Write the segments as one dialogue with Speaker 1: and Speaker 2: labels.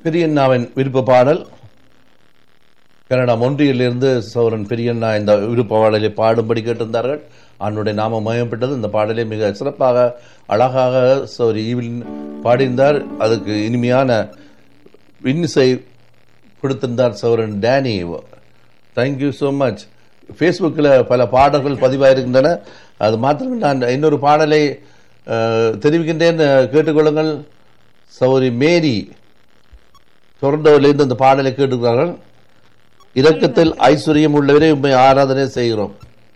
Speaker 1: பெரியண்ணாவின் விருப்ப பாடல் கனடா மொன்றியிலிருந்து சௌரன் பெரியண்ணா இந்த விருப்ப பாடலை பாடும்படி கேட்டிருந்தார்கள் அவனுடைய நாம மயப்பட்டது இந்த பாடலை மிக சிறப்பாக அழகாக சௌரி ஈவில் பாடியிருந்தார் அதுக்கு இனிமையான இன்னிசை கொடுத்திருந்தார் Sauran Danny thank you so much ஃபேஸ்புக்கில் பல பாடல்கள் பதிவாயிருக்கின்றன அது மாத்திரம் நான் இன்னொரு பாடலை அஹ், தெரிவிக்கின்றேன் அஹ், கேட்டுக்கொள்ளுங்கள் சௌரி மேரி டொரண்டோவிலிருந்து இந்த பாடலை கேட்டுக்கிறார்கள் இரக்கத்தில் ஐஸ்வர்யம் உள்ளவரை உண்மை ஆராதனை செய்கிறோம்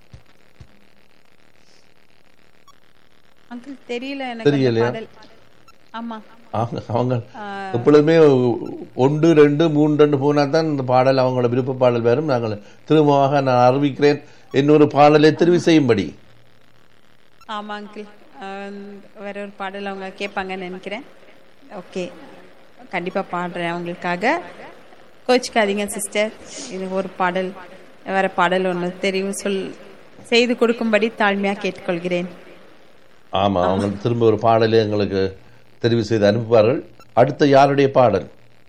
Speaker 2: அங்கிள் தெரியல எனக்கு அந்த
Speaker 1: தெரியலையா?
Speaker 2: பாடல் ஆமா
Speaker 1: அவங்க அவங்க எப்பொழுதுமே ஒன்று ரெண்டு மூன்று ரெண்டு போனா தான் இந்த பாடல் அவங்களோட விருப்ப பாடல் வரும் நாங்கள் திரும்பமாக நான் அறிவிக்கிறேன் இன்னொரு பாடலை தெரிவு செய்யும்படி
Speaker 2: ஆமா அங்கிள் வேற ஒரு பாடல் அவங்க கேட்பாங்கன்னு நினைக்கிறேன் ஓகே கண்டிப்பா பாடுறேன் அவங்களுக்காக கோச்சிக்காதீங்க சிஸ்டர் இது ஒரு பாடல் வேற பாடல் ஒன்று தெரிவு சொல் செய்து கொடுக்கும்படி தாழ்மையா கேட்டுக்கொள்கிறேன்
Speaker 1: ஆமா அவங்க திரும்ப ஒரு பாடலை எங்களுக்கு தெரிவு செய்து அனுப்புவார்கள் அடுத்த யாருடைய பாடல்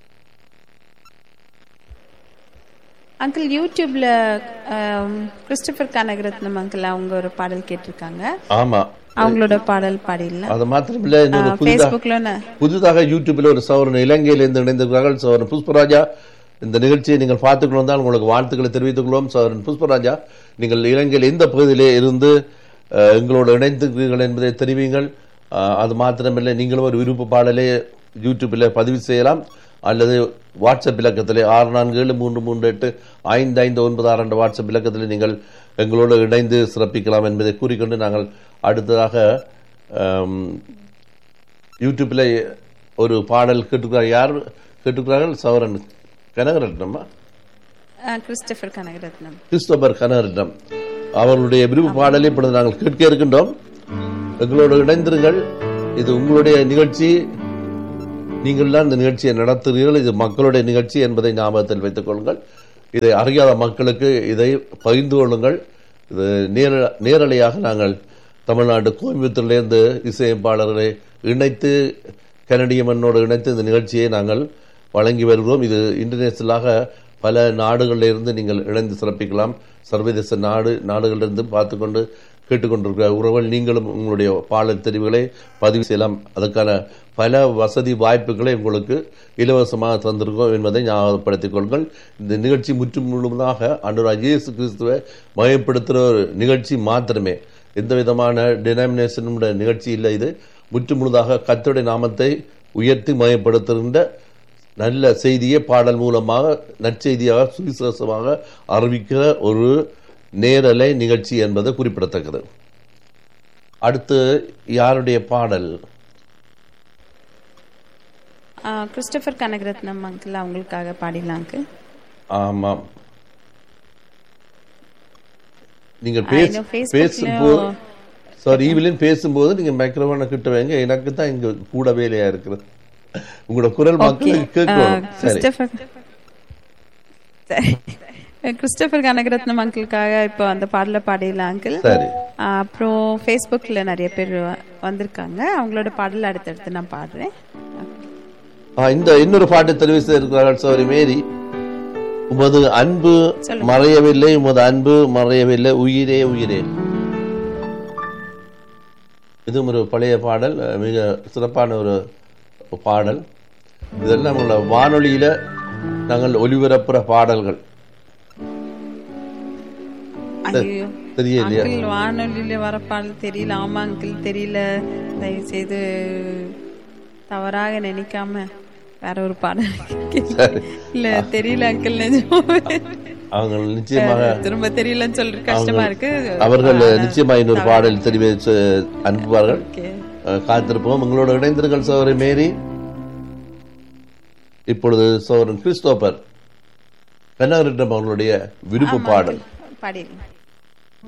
Speaker 2: அங்கிள் யூடியூப்ல ஆம், கிறிஸ்டபர் கனகரத்னம் அங்கிள் அவங்க ஒரு பாடல் கேட்டிருக்காங்க
Speaker 1: ஆமா
Speaker 2: அவங்களோட பாடல் பாடிடலாம்
Speaker 1: அது மாத்திரமில்ல இன்னொரு புதிதாக
Speaker 2: ஃபேஸ்புக்ல
Speaker 1: புதிதாக யூடியூபில் ஒரு சவரன் இலங்கையிலிருந்து இணைந்திருக்கிறார்கள் சவரன் புஷ்பராஜா இந்த நிகழ்ச்சியை நீங்கள் பார்த்துக்கணும் தான் உங்களுக்கு வாழ்த்துக்களை தெரிவித்துக் கொள்வோம் சவரன் புஷ்பராஜா நீங்கள் இலங்கையில் எந்த பகுதியிலே இருந்து அஹ், எங்களோடு இணைந்திருக்கிறீர்கள் என்பதை தெரிவிங்கள் அஹ், அது மாத்திரமில்லை நீங்களும் ஒரு விருப்ப பாடலை யூடியூப்பில் பதிவு செய்யலாம் அல்லது வாட்ஸ்அப் இலக்கத்திலே ஆறு நான்கு ஏழு மூன்று மூன்று எட்டு ஐந்து ஐந்து ஒன்பது ஆறு என்ற வாட்ஸ்அப் இலக்கத்தில் நீங்கள் எங்களோடு இணைந்து சிறப்பிக்கலாம் என்பதை கூறிக்கொண்டு நாங்கள் அடுத்ததாக அம், யூடியூப்ல ஒரு பாடல் கேட்டுக்கிறார் யார் கேட்டுக்கிறார்கள் சௌரன் கனகரட்னமா
Speaker 2: கிறிஸ்டபர் கனகரத்னம்
Speaker 1: கிறிஸ்தோபர் கனகரட்னம் அவர்களுடைய விருப்ப பாடலை இப்பொழுது நாங்கள் கேட்க இருக்கின்றோம் எங்களோடு இணைந்திருங்கள் இது உங்களுடைய நிகழ்ச்சி நீங்கள் தான் இந்த நிகழ்ச்சியை நடத்துகிறீர்கள் இது மக்களுடைய நிகழ்ச்சி என்பதை ஞாபகத்தில் வைத்துக் கொள்ளுங்கள் இதை அறியாத மக்களுக்கு இதை பகிர்ந்து கொள்ளுங்கள் இது நேர நேரலையாக நாங்கள் தமிழ்நாடு கோயம்புத்தூர்லேருந்து இசையமைப்பாளர்களை இணைத்து கனடிய மண்ணோடு இணைத்து இந்த நிகழ்ச்சியை நாங்கள் வழங்கி வருகிறோம் இது இன்டர்நேஷனலாக பல நாடுகளில் இருந்து நீங்கள் இணைந்து சிறப்பிக்கலாம் சர்வதேச நாடு நாடுகளிலிருந்து பார்த்துக்கொண்டு கேட்டுக்கொண்டிருக்கிற உறவுகள் நீங்களும் உங்களுடைய பாடல் தெரிவுகளை பதிவு செய்யலாம் அதற்கான பல வசதி வாய்ப்புகளை உங்களுக்கு இலவசமாக தந்திருக்கோம் என்பதை ஞாபகப்படுத்திக் கொள்ளுங்கள் இந்த நிகழ்ச்சி முற்று முழுவதாக அன்றாட இயேசு கிறிஸ்துவை மயப்படுத்துகிற ஒரு நிகழ்ச்சி மாத்திரமே எந்த விதமான டினாமினேஷனுடைய நிகழ்ச்சி இல்லை இது முற்று முழுதாக கர்த்தருடைய நாமத்தை உயர்த்தி மயப்படுத்துகின்ற நல்ல செய்தியை பாடல் மூலமாக நற்செய்தியாக சுவிசேஷமாக அறிவிக்கிற ஒரு நேரலை நிகழ்ச்சி என்பது குறிப்பிடத்தக்கது அடுத்து யாருடைய பாடல்
Speaker 2: கிறிஸ்டபர் கனகரத்னம் அங்கிள் அவங்களுக்காக பாடிடலாம் அங்கிள்
Speaker 1: ஆமாம் நீங்கள்
Speaker 2: ஆ,
Speaker 1: பேச
Speaker 2: இன்னும் Facebookலயும்
Speaker 1: பேசும்போது சாரி ஈவிலின் பேசும்போது நீங்க மைக்ரோஃபோனை கிட்ட வைங்க எனக்கு தான் இங்க கூட வேலையா இருக்கிறது உங்களோட குரல் மக்களுக்கு கேட்கணும் சரி
Speaker 2: கிறிஸ்டபர் சரி. கிறிஸ்டபர் கனகரத்னம் அங்கிளுக்காக இப்போ அந்த பாடல பாடிடலாம் அங்கிள்
Speaker 1: சரி
Speaker 2: அப்புறம் ஃபேஸ்புக்கில் நிறைய பேர் வ- வந்திருக்காங்க அவங்களோட பாடல் அடுத்தடுத்து நான் பாடுறேன்
Speaker 1: ஆ, இந்த இன்னொரு பாட்டு தெரிவு செய்திருக்கிறார்கள் சௌரி மேரி உமது அன்பு மறையவில்லை உமது அன்பு மறையவில்லை உயிரே உயிரே இதுவும் ஒரு பழைய பாடல் அஹ், மிக சிறப்பான ஒரு பாடல் இதெல்லாம் உள்ள வானொலியில நாங்கள் ஒலிபரப்புற பாடல்கள்
Speaker 2: ஐயோ
Speaker 1: தெரியலையா
Speaker 2: அங்கிள் வானொலியில வர பாடல் தெரியல ஆமா அங்கிள் தெரியல தயவு செய்து தவறாக நினைக்காம வேற ஒரு பாடல் கேளு. இல்ல தெரியல அங்கிள் நிஜமாவே
Speaker 1: அவங்க நிச்சயமாக
Speaker 2: திரும்ப தெரியலன்னு சொல்ற கஷ்டமா இருக்கு
Speaker 1: அவர்கள் நிச்சயமா இன்னொரு பாடல் தெரிவித்து அனுப்புவார்கள்
Speaker 2: ஓகே
Speaker 1: அஹ், காத்திருப்போம் உங்களோட இணைந்திருங்கள் சோதரி மேரி இப்பொழுது சோதரன் கிறிஸ்தோபர் பெண்ணாரிடம் அவர்களுடைய விருப்ப பாடல்
Speaker 2: பாடிடலாம்